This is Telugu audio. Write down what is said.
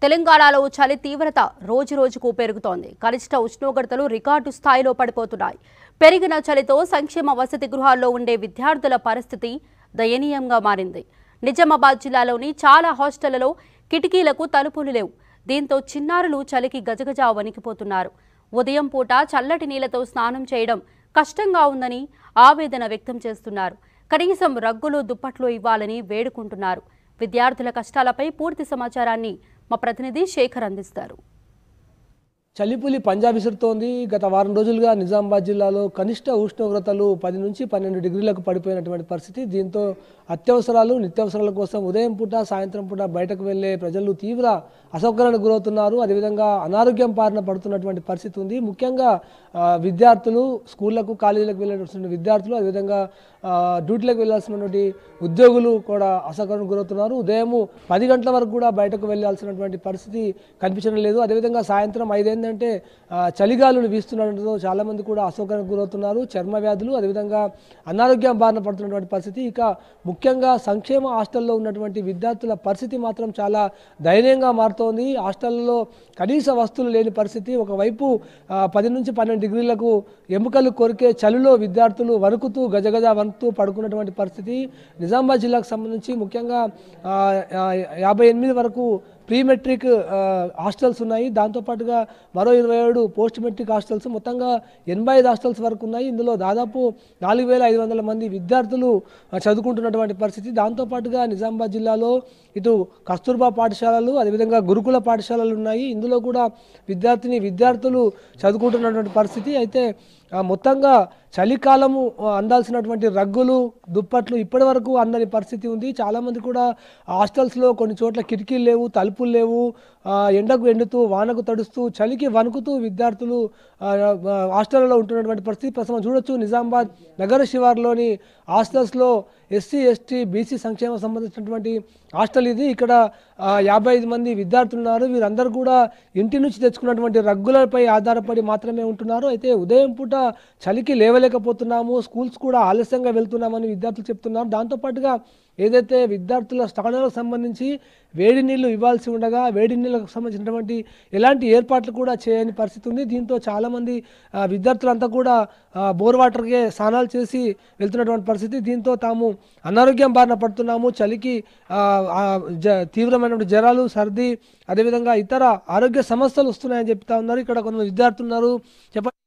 తెలంగాణలో చలి తీవ్రత రోజు రోజుకు పెరుగుతోంది కనిష్ట ఉష్ణోగ్రతలు రికార్డు స్థాయిలో పడిపోతున్నాయి పెరిగిన చలితో సంక్షేమ వసతి గృహాల్లో ఉండే విద్యార్థుల పరిస్థితి దయనీయంగా మారింది నిజామాబాద్ జిల్లాలోని చాలా హాస్టళ్లలో కిటికీలకు తలుపులు లేవు దీంతో చిన్నారులు చలికి గజగజ వణికిపోతున్నారు ఉదయం పూట చల్లటి నీళ్లతో స్నానం చేయడం కష్టంగా ఉందని ఆవేదన వ్యక్తం చేస్తున్నారు కనీసం రగ్గులు దుప్పట్లు ఇవ్వాలని వేడుకుంటున్నారు విద్యార్థుల కష్టాలపై పూర్తి సమాచారాన్ని మా ప్రతినిధి శేఖర్ అందిస్తారు చలిపులి పంజాబ్ విసురుతోంది గత వారం రోజులుగా నిజామాబాద్ జిల్లాలో కనిష్ట ఉష్ణోగ్రతలు పది నుంచి పన్నెండు డిగ్రీలకు పడిపోయినటువంటి పరిస్థితి దీంతో అత్యవసరాలు నిత్యావసరాల కోసం ఉదయం పూట సాయంత్రం పూట బయటకు వెళ్లే ప్రజలు తీవ్ర అసౌకర్యానికి గురవుతున్నారు అదేవిధంగా అనారోగ్యం బారిన పడుతున్నటువంటి పరిస్థితి ఉంది ముఖ్యంగా ఆ, విద్యార్థులు స్కూళ్లకు కాలేజీలకు వెళ్ళాల్సిన విద్యార్థులు అదేవిధంగా ఆ, డ్యూటీలకు వెళ్ళాల్సినటువంటి ఉద్యోగులు కూడా అసౌకర్యానికి గురవుతున్నారు ఉదయం పది గంటల వరకు కూడా బయటకు వెళ్ళాల్సినటువంటి పరిస్థితి కనిపించడం లేదు అదేవిధంగా సాయంత్రం ఐదేంటంటే చలిగాలులు వీస్తుండటంతో చాలామంది కూడా అసౌకర్యానికి గురవుతున్నారు చర్మ వ్యాధులు అదేవిధంగా అనారోగ్యం బారిన పడుతున్నటువంటి పరిస్థితి ఇక ముఖ్యంగా సంక్షేమ హాస్టల్లో ఉన్నటువంటి విద్యార్థుల పరిస్థితి మాత్రం చాలా దయనీయంగా మారుతోంది హాస్టల్లో కనీస వస్తువులు లేని పరిస్థితి ఒకవైపు ఆ, పది నుంచి పన్నెండు డిగ్రీలకు ఎముకలు కొరికే చలిలో విద్యార్థులు వణుకుతూ గజగజ వణుకుతూ పడుకున్నటువంటి పరిస్థితి నిజామాబాద్ జిల్లాకు సంబంధించి ముఖ్యంగా ఆ, ఆ, యాభై ఎనిమిది వరకు ప్రీ మెట్రిక్ ఆ, హాస్టల్స్ ఉన్నాయి దాంతోపాటుగా మరో ఇరవై ఏడు పోస్ట్ మెట్రిక్ హాస్టల్స్ మొత్తంగా ఎనభై ఐదు హాస్టల్స్ వరకు ఉన్నాయి ఇందులో దాదాపు నాలుగు వేల ఐదు వందల మంది విద్యార్థులు ఆ, చదువుకుంటున్నటువంటి పరిస్థితి దాంతోపాటుగా నిజామాబాద్ జిల్లాలో ఇటు కస్తూర్బా పాఠశాలలు అదేవిధంగా గురుకుల పాఠశాలలు ఉన్నాయి ఇందులో కూడా విద్యార్థిని విద్యార్థులు చదువుకుంటున్నటువంటి పరిస్థితి అయితే ఆ, మొత్తంగా చలికాలము ఆ, అందాల్సినటువంటి రగ్గులు దుప్పట్లు ఇప్పటి వరకు అందని పరిస్థితి ఉంది చాలామంది కూడా హాస్టల్స్లో కొన్ని చోట్ల కిటికీలు లేవు తలుపులు లేవు ఆ, ఎండకు ఎండుతూ వానకు తడుస్తూ చలికి వణుకుతూ విద్యార్థులు ఆ, ఆ, హాస్టల్లో ఉంటున్నటువంటి పరిస్థితి ప్రస్తుతం చూడొచ్చు నిజామాబాద్ నగర శివార్లోని హాస్టల్స్లో ఎస్సీ ఎస్టీ బీసీ సంక్షేమ సంబంధించినటువంటి హాస్టల్ ఇది ఇక్కడ ఆ, యాభై ఐదు మంది విద్యార్థులు ఉన్నారు వీరందరూ కూడా ఇంటి నుంచి తెచ్చుకున్నటువంటి రగ్గులపై ఆధారపడి మాత్రమే ఉంటున్నారు అయితే ఉదయం పూట చలికి లేవలేకపోతున్నాము స్కూల్స్ కూడా ఆలస్యంగా వెళ్తున్నామని విద్యార్థులు చెప్తున్నారు దాంతోపాటుగా ఏదైతే విద్యార్థుల స్థానాలకు సంబంధించి వేడి నీళ్లు ఇవ్వాల్సి ఉండగా వేడి నీళ్ళకు సంబంధించినటువంటి ఎలాంటి ఏర్పాట్లు కూడా చేయని పరిస్థితి ఉంది దీంతో చాలామంది ఆ, విద్యార్థులంతా కూడా ఆ, బోర్ వాటర్కే స్నానాలు చేసి వెళ్తున్నటువంటి పరిస్థితి దీంతో తాము అనారోగ్యం బారిన పడుతున్నాము చలికి ఆ, ఆ, జ తీవ్రమైనటువంటి జ్వరాలు సర్ది అదేవిధంగా ఇతర ఆరోగ్య సమస్యలు వస్తున్నాయని చెప్తా ఉన్నారు ఇక్కడ కొంతమంది విద్యార్థులు ఉన్నారు చెప్పండి